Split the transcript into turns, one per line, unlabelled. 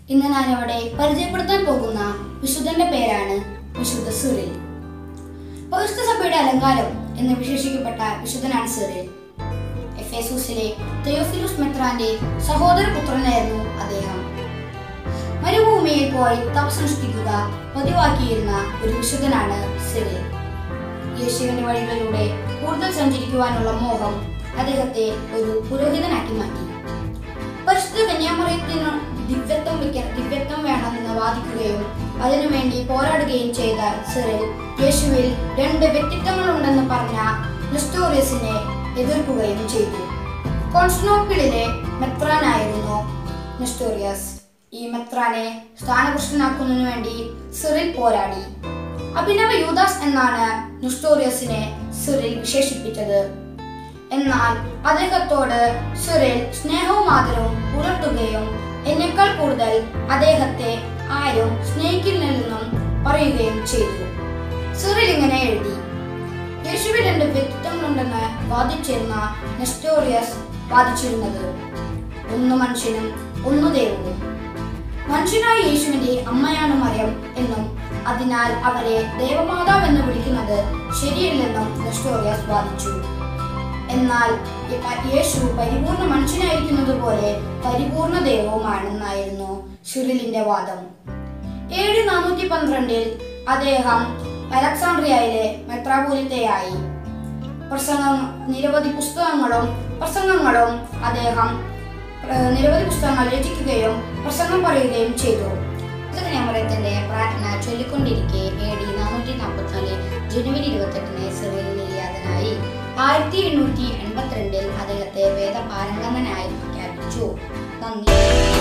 ഇന്ന് ഞാനിവിടെ പരിചയപ്പെടുത്താൻ പോകുന്ന വിശുദ്ധന്റെ പേരാണ് വിശുദ്ധ സിറിൽ പരിശുദ്ധ സഭയുടെ അലങ്കാരം എന്ന് വിശേഷിക്കപ്പെട്ട വിശുദ്ധനാണ് സിറിൽ എഫേസൂസിലെ തെയോഫിലുസ് മെത്രാന്റെ സഹോദര പുത്രനായിരുന്നു അദ്ദേഹം മരുഭൂമിയിൽ പോയി തപസ്സനുഷ്ഠിക്കുക പതിവാക്കിയിരുന്ന ഒരു വിശുദ്ധനാണ് സിറിൽ യേശുവിന്റെ വഴികളിലൂടെ കൂടുതൽ സഞ്ചരിക്കുവാനുള്ള മോഹം അദ്ദേഹത്തെ ഒരു പുരോഹിതനാക്കി മാറ്റി പരിശുദ്ധ കന്യാമറിയത്തിന് ദിവ്യത്വം വെക്ക- ദിവ്യത്വം വേണമെന്ന് വാദിക്കുകയും അതിനുവേണ്ടി പോരാടുകയും ചെയ്ത സിറിൽ യേശുവിൽ രണ്ട് വ്യക്തിത്വങ്ങളുണ്ടെന്ന് പറഞ്ഞ നെസ്റ്റോറിയസിനെ എതിർക്കുകയും ചെയ്തു കോൺസ്റ്റനോപ്പിളിലെ മെത്രാനായിരുന്നു നെസ്റ്റോറിയസ് ഈ മെത്രാനെ സ്ഥാനപുരുഷനാക്കുന്നതിനു വേണ്ടി സിറിൽ പോരാടി അഭിനവ യൂദാസ് എന്നാണ് നുസ്റ്റോറിയസിനെ സിറിൽ വിശേഷിപ്പിച്ചത് എന്നാൽ അദ്ദേഹത്തോട് സിറിൽ സ്നേഹവും ആദരവും പുലർത്തുകയും എന്നെക്കാൾ കൂടുതൽ അദ്ദേഹത്തെ ആരും സ്നേഹിക്കുന്നില്ലെന്നും പറയുകയും ചെയ്തു സിറിൽ ഇങ്ങനെ എഴുതി യേശുവിൽ രണ്ട് വ്യക്തിത്വങ്ങളുണ്ടെന്ന് വാദിച്ചിരുന്ന നെസ്റ്റോറിയസ് വാദിച്ചിരുന്നത് ഒന്ന് മനുഷ്യനും ഒന്ന് ദൈവവും മനുഷ്യനായ യേശുവിന്റെ അമ്മയാണ് മറിയം എന്നും അതിനാൽ അവരെ ദേവമാതാവ് എന്ന് വിളിക്കുന്നത് ശരിയല്ലെന്നും നെസ്റ്റോറിയസ് വാദിച്ചു എന്നാൽ ഇപ്പ- യേശു പരിപൂർണ മനുഷ്യനായിരിക്കുന്നത് പോലെ പരിപൂർണ ദൈവവുമാണെന്നായിരുന്നു ഷിറിലിന്റെ വാദം ഏഴ് നാനൂറ്റി പന്ത്രണ്ടിൽ അദ്ദേഹം അലക്സാണ്ട്രിയയിലെ മെത്രാപൂലിത്തയായി പ്രസംഗം നിരവധി പുസ്തകങ്ങളും പ്രസംഗങ്ങളും അദ്ദേഹം ഏഹ്, നിരവധി പുസ്തകങ്ങൾ രചിക്കുകയും പ്രസംഗം പറയുകയും ചെയ്തു മറിയത്തിന്റെ പ്രാർത്ഥന ചൊല്ലിക്കൊണ്ടിരിക്കെ എ ഡി നാനൂറ്റി നാൽപ്പത്തിനാല് ജനുവരി ഇരുപത്തെട്ടിന് സിറിൽ നിര്യാതനായി ആയിരത്തി എണ്ണൂറ്റി എൺപത്തിരണ്ടിൽ അദ്ദേഹത്തെ വേദപാരംഗതനായി പ്രഖ്യാപിച്ചു നന്ദി